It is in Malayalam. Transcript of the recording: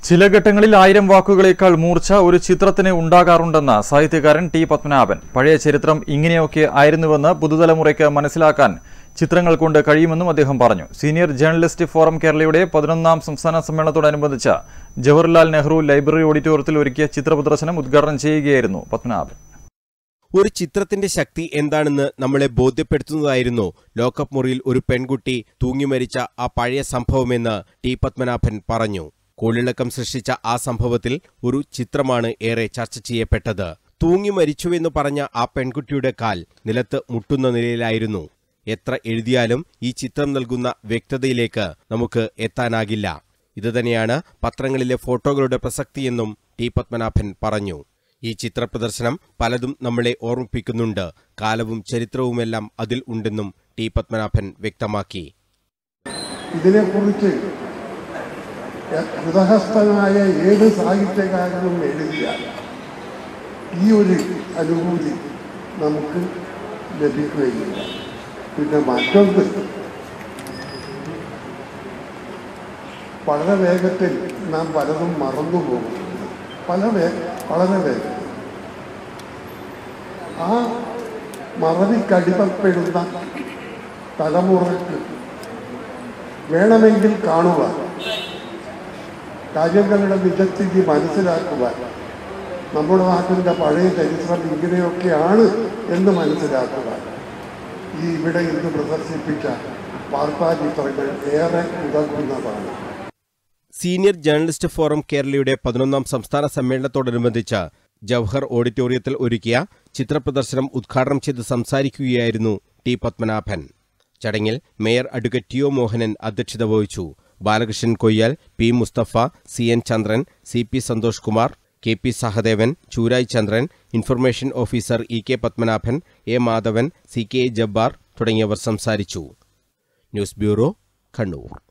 ചില ഘട്ടങ്ങളിൽ ആയിരം വാക്കുകളേക്കാൾ മൂർച്ച ഒരു ചിത്രത്തിന് ഉണ്ടാകാറുണ്ടെന്ന് സാഹിത്യകാരൻ ടി പത്മനാഭൻ പഴയ ചരിത്രം ഇങ്ങനെയൊക്കെ ആയിരുന്നുവെന്ന് പുതുതലമുറയ്ക്ക് മനസ്സിലാക്കാൻ ചിത്രങ്ങൾ കൊണ്ട് കഴിയുമെന്നും അദ്ദേഹം പറഞ്ഞു സീനിയർ ജേർണലിസ്റ്റ് ഫോറം കേരളയുടെ പതിനൊന്നാം സംസ്ഥാന സമ്മേളനത്തോടനുബന്ധിച്ച് ജവഹർലാൽ നെഹ്റു ലൈബ്രറി ഓഡിറ്റോറിയത്തിൽ ഒരുക്കിയ ചിത്രപ്രദർശനം ഉദ്ഘാടനം ചെയ്യുകയായിരുന്നു പത്മനാഭൻ ഒരു ചിത്രത്തിന്റെ ശക്തി എന്താണെന്ന് നമ്മളെ ബോധ്യപ്പെടുത്തുന്നതായിരുന്നു ലോക്കപ്പ് മുറിയിൽ ഒരു പെൺകുട്ടി തൂങ്ങിമരിച്ച ആ പഴയ സംഭവമെന്ന് ടി പത്മനാഭൻ പറഞ്ഞു കോളിളക്കം സൃഷ്ടിച്ച ആ സംഭവത്തിൽ ഒരു ചിത്രമാണ് ഏറെ ചർച്ച ചെയ്യപ്പെട്ടത് തൂങ്ങി മരിച്ചുവെന്ന് പറഞ്ഞ ആ പെൺകുട്ടിയുടെ കാൽ നിലത്ത് മുട്ടുന്ന നിലയിലായിരുന്നു എത്ര എഴുതിയാലും ഈ ചിത്രം നൽകുന്ന വ്യക്തതയിലേക്ക് നമുക്ക് എത്താനാകില്ല ഇതുതന്നെയാണ് പത്രങ്ങളിലെ ഫോട്ടോകളുടെ പ്രസക്തിയെന്നും ടി പത്മനാഭൻ പറഞ്ഞു ഈ ചിത്രപ്രദർശനം പലതും നമ്മളെ ഓർമ്മിപ്പിക്കുന്നുണ്ട് കാലവും ചരിത്രവുമെല്ലാം അതിൽ ഉണ്ടെന്നും ടി പത്മനാഭൻ വ്യക്തമാക്കി ഇതിനെക്കുറിച്ച് ഹൃദഹസ്ഥനായ ഏത് സാഹിത്യകാരനും എഴുതിയാൽ ഈ ഒരു അനുഭൂതി നമുക്ക് ലഭിക്കുകയില്ല പിന്നെ മറ്റൊന്ന് വളരെ വേഗത്തിൽ നാം പലതും മറന്നു പോകും പല വേ വളരെ വേഗത്തിൽ ആ മറവിക്കടിമപ്പെടുന്ന തലമുറയ്ക്ക് വേണമെങ്കിൽ കാണുക കാര്യങ്ങളുടെ നിജസ്ഥിതി മനസ്സിലാക്കുവാൻ നമ്മുടെ നാട്ടിൻ്റെ പഴയ ചരിത്രം ഇങ്ങനെയൊക്കെയാണ് എന്ന് മനസ്സിലാക്കുവാൻ ഈ ഇവിടെ ഇന്ന് പ്രദർശിപ്പിച്ച വാർത്താ ചിത്രങ്ങൾ ഏറെ ഉതകുന്നതാണ് സീനിയർ ജേർണലിസ്റ്റ് ഫോറം കേരളയുടെ പതിനൊന്നാം സംസ്ഥാന സമ്മേളനത്തോടനുബന്ധിച്ച് ജവഹർ ഓഡിറ്റോറിയത്തിൽ ഒരുക്കിയ ചിത്രപ്രദർശനം ഉദ്ഘാടനം ചെയ്ത് സംസാരിക്കുകയായിരുന്നു ടി പത്മനാഭൻ ചടങ്ങിൽ mayor advocate T O Mohanan അധ്യക്ഷത വഹിച്ചു Balakrishnan Koyyal P Mustafa C N Chandran C P Santhosh Kumar K P Sahadevan Choorayi Chandran information officer E K Padmanabhan A Madhavan C K Jabbar തുടങ്ങിയവർ സംസാരിച്ചു ന്യൂസ് ബ്യൂറോ കണ്ണൂർ